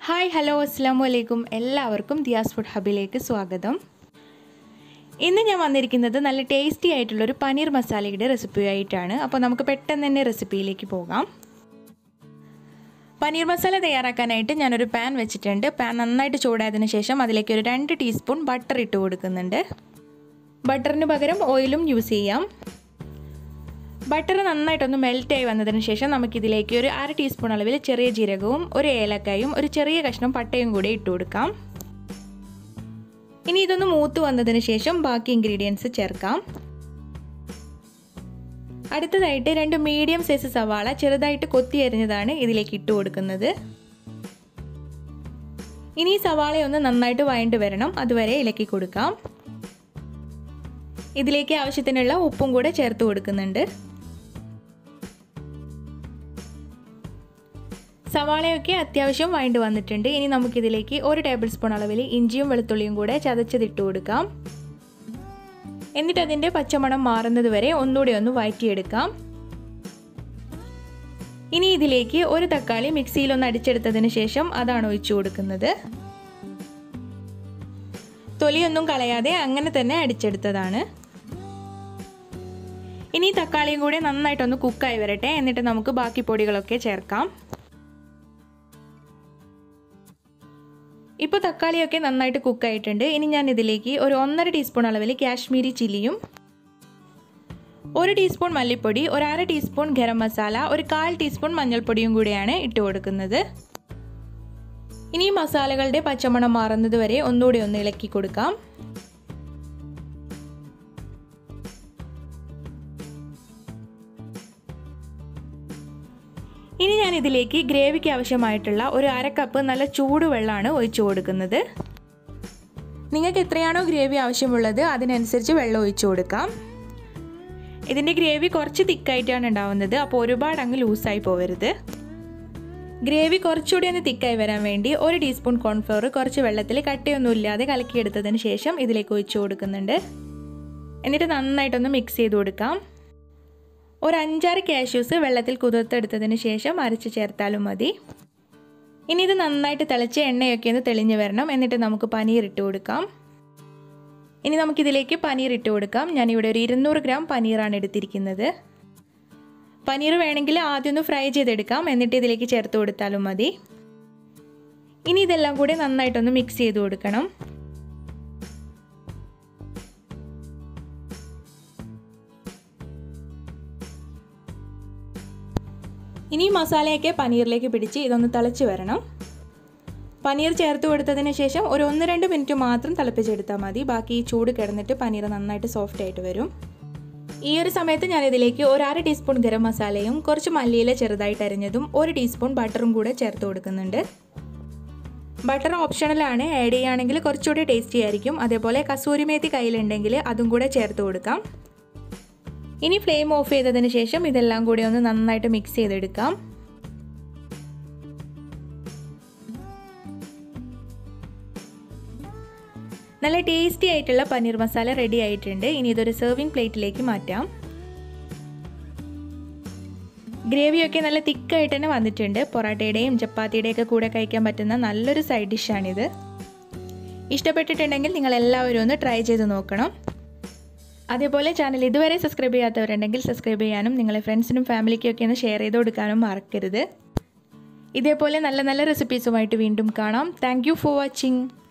hi hello അസ്സാം വലൈക്കും എല്ലാവർക്കും ദിയാസ് ഫുഡ് ഹബിലേക്ക് സ്വാഗതം ഇന്ന് ഞാൻ വന്നിരിക്കുന്നത് നല്ല ടേസ്റ്റി ആയിട്ടുള്ളൊരു പനീർ മസാലയുടെ റെസിപ്പിയായിട്ടാണ് അപ്പോൾ നമുക്ക് പെട്ടെന്ന് തന്നെ റെസിപ്പിയിലേക്ക് പോകാം പനീർ മസാല തയ്യാറാക്കാനായിട്ട് ഞാനൊരു പാൻ വെച്ചിട്ടുണ്ട് പാൻ നന്നായിട്ട് ചൂടായതിനു ശേഷം അതിലേക്ക് ഒരു രണ്ട് ടീസ്പൂൺ ബട്ടർ ഇട്ട് കൊടുക്കുന്നുണ്ട് ബട്ടറിന് പകരം ഓയിലും യൂസ് ചെയ്യാം ബട്ടർ നന്നായിട്ടൊന്ന് മെൽറ്റായി വന്നതിന് ശേഷം നമുക്കിതിലേക്ക് ഒരു അര ടീസ്പൂൺ അളവിൽ ചെറിയ ജീരകവും ഒരു ഏലക്കായും ഒരു ചെറിയ കഷ്ണം പട്ടയും കൂടി ഇട്ട് കൊടുക്കാം ഇനി ഇതൊന്ന് മൂത്ത് വന്നതിന് ശേഷം ബാക്കി ഇൻഗ്രീഡിയൻസ് ചേർക്കാം അടുത്തതായിട്ട് രണ്ട് മീഡിയം സൈസ് സവാള ചെറുതായിട്ട് കൊത്തി അരിഞ്ഞതാണ് ഇതിലേക്ക് ഇട്ട് കൊടുക്കുന്നത് ഇനി ഈ സവാളയൊന്ന് നന്നായിട്ട് വഴണ്ട് വരണം അതുവരെ ഇളക്കി കൊടുക്കാം ഇതിലേക്ക് ആവശ്യത്തിനുള്ള ഉപ്പും കൂടെ ചേർത്ത് കൊടുക്കുന്നുണ്ട് സവാളയൊക്കെ അത്യാവശ്യം വഴണ്ട് വന്നിട്ടുണ്ട് ഇനി നമുക്കിതിലേക്ക് ഒരു ടേബിൾ സ്പൂൺ അളവിൽ ഇഞ്ചിയും വെളുത്തുള്ളിയും കൂടെ ചതച്ചതിട്ട് കൊടുക്കാം എന്നിട്ട് അതിൻ്റെ പച്ചമണം മാറുന്നത് വരെ ഒന്നുകൂടി ഒന്ന് വഴറ്റിയെടുക്കാം ഇനി ഇതിലേക്ക് ഒരു തക്കാളി മിക്സിയിലൊന്ന് അടിച്ചെടുത്തതിന് ശേഷം അതാണ് ഒഴിച്ചു കൊടുക്കുന്നത് തൊലിയൊന്നും കളയാതെ അങ്ങനെ തന്നെ അടിച്ചെടുത്തതാണ് ഇനി തക്കാളിയും കൂടെ നന്നായിട്ടൊന്ന് കുക്കായി വരട്ടെ എന്നിട്ട് നമുക്ക് ബാക്കി പൊടികളൊക്കെ ചേർക്കാം ഇപ്പോൾ തക്കാളിയൊക്കെ നന്നായിട്ട് കുക്കായിട്ടുണ്ട് ഇനി ഞാൻ ഇതിലേക്ക് ഒരു ഒന്നര ടീസ്പൂൺ അളവിൽ കാശ്മീരി ചില്ലിയും ഒരു ടീസ്പൂൺ മല്ലിപ്പൊടി ഒരു അര ടീസ്പൂൺ ഗരം മസാല ഒരു കാൽ ടീസ്പൂൺ മഞ്ഞൾപ്പൊടിയും കൂടിയാണ് ഇട്ട് കൊടുക്കുന്നത് ഇനി മസാലകളുടെ പച്ചമണം മാറുന്നത് വരെ ഒന്നുകൂടി ഒന്ന് ഇളക്കി കൊടുക്കാം ഇനി ഞാൻ ഇതിലേക്ക് ഗ്രേവിക്ക് ആവശ്യമായിട്ടുള്ള ഒരു അര കപ്പ് നല്ല ചൂടുവെള്ളമാണ് ഒഴിച്ചു കൊടുക്കുന്നത് നിങ്ങൾക്ക് എത്രയാണോ ഗ്രേവി ആവശ്യമുള്ളത് അതിനനുസരിച്ച് വെള്ളം ഒഴിച്ചു കൊടുക്കാം ഇതിൻ്റെ ഗ്രേവി കുറച്ച് തിക്കായിട്ടാണ് ഉണ്ടാവുന്നത് അപ്പോൾ ഒരുപാട് അങ്ങ് ലൂസായി പോവരുത് ഗ്രേവി കുറച്ചുകൂടി ഒന്ന് തിക്കായി വരാൻ വേണ്ടി ഒരു ടീസ്പൂൺ കോൺഫ്ലോർ കുറച്ച് വെള്ളത്തിൽ കട്ടിയൊന്നും ഇല്ലാതെ കലക്കിയെടുത്തതിന് ശേഷം ഇതിലേക്ക് ഒഴിച്ചു കൊടുക്കുന്നുണ്ട് എന്നിട്ട് നന്നായിട്ടൊന്ന് മിക്സ് ചെയ്ത് കൊടുക്കാം ഒരു അഞ്ചാറ് കാഷ്യൂസ് വെള്ളത്തിൽ കുതിർത്തെടുത്തതിന് ശേഷം അരച്ച് ചേർത്താലും മതി ഇനി ഇത് നന്നായിട്ട് തിളച്ച് എണ്ണയൊക്കെ ഒന്ന് തെളിഞ്ഞ് വരണം എന്നിട്ട് നമുക്ക് പനീർ ഇട്ട് കൊടുക്കാം ഇനി നമുക്കിതിലേക്ക് പനീർ ഇട്ട് കൊടുക്കാം ഞാനിവിടെ ഒരു ഇരുന്നൂറ് ഗ്രാം പനീറാണ് എടുത്തിരിക്കുന്നത് പനീർ വേണമെങ്കിൽ ആദ്യം ഒന്ന് ഫ്രൈ ചെയ്തെടുക്കാം എന്നിട്ട് ഇതിലേക്ക് ചേർത്ത് കൊടുത്താലും മതി ഇനി ഇതെല്ലാം കൂടി നന്നായിട്ടൊന്ന് മിക്സ് ചെയ്ത് കൊടുക്കണം ഇനി മസാലയൊക്കെ പനീറിലേക്ക് പിടിച്ച് ഇതൊന്ന് തിളച്ച് വരണം പനീർ ചേർത്ത് കൊടുത്തതിന് ശേഷം ഒരു ഒന്ന് രണ്ട് മിനിറ്റ് മാത്രം തിളപ്പിച്ചെടുത്താൽ മതി ബാക്കി ഈ ചൂട് കിടന്നിട്ട് പനീർ നന്നായിട്ട് സോഫ്റ്റ് ആയിട്ട് വരും ഈ ഒരു സമയത്ത് ഞാൻ ഇതിലേക്ക് ഒരു അര ടീസ്പൂൺ ഗരം മസാലയും കുറച്ച് മല്ലിയില ചെറുതായിട്ട് അരിഞ്ഞതും ഒരു ടീസ്പൂൺ ബട്ടറും കൂടെ ചേർത്ത് കൊടുക്കുന്നുണ്ട് ബട്ടർ ഓപ്ഷണലാണ് ആഡ് ചെയ്യുകയാണെങ്കിൽ കുറച്ചുകൂടി ടേസ്റ്റി ആയിരിക്കും അതേപോലെ കസൂരിമേത്തി കയ്യിലുണ്ടെങ്കിൽ അതും കൂടെ ചേർത്ത് കൊടുക്കാം ഇനി ഫ്ലെയിം ഓഫ് ചെയ്തതിന് ശേഷം ഇതെല്ലാം കൂടി ഒന്ന് നന്നായിട്ട് മിക്സ് ചെയ്തെടുക്കാം നല്ല ടേസ്റ്റി ആയിട്ടുള്ള പനീർ മസാല റെഡി ആയിട്ടുണ്ട് ഇനി ഇതൊരു സെർവിങ് പ്ലേറ്റിലേക്ക് മാറ്റാം ഗ്രേവിയൊക്കെ നല്ല തിക്കായിട്ട് തന്നെ വന്നിട്ടുണ്ട് പൊറാട്ടയുടെയും ചപ്പാത്തിയുടെയൊക്കെ കൂടെ കഴിക്കാൻ പറ്റുന്ന നല്ലൊരു സൈഡ് ഡിഷാണിത് ഇഷ്ടപ്പെട്ടിട്ടുണ്ടെങ്കിൽ നിങ്ങൾ എല്ലാവരും ഒന്ന് ട്രൈ ചെയ്ത് നോക്കണം അതേപോലെ ചാനൽ ഇതുവരെ സബ്സ്ക്രൈബ് ചെയ്യാത്തവരുണ്ടെങ്കിൽ സബ്സ്ക്രൈബ് ചെയ്യാനും നിങ്ങളെ ഫ്രണ്ട്സിനും ഫാമിലിക്കും ഒക്കെ ഒന്ന് ഷെയർ ചെയ്ത് കൊടുക്കാനും മറക്കരുത് ഇതേപോലെ നല്ല നല്ല റെസിപ്പീസുമായിട്ട് വീണ്ടും കാണാം താങ്ക് ഫോർ വാച്ചിങ്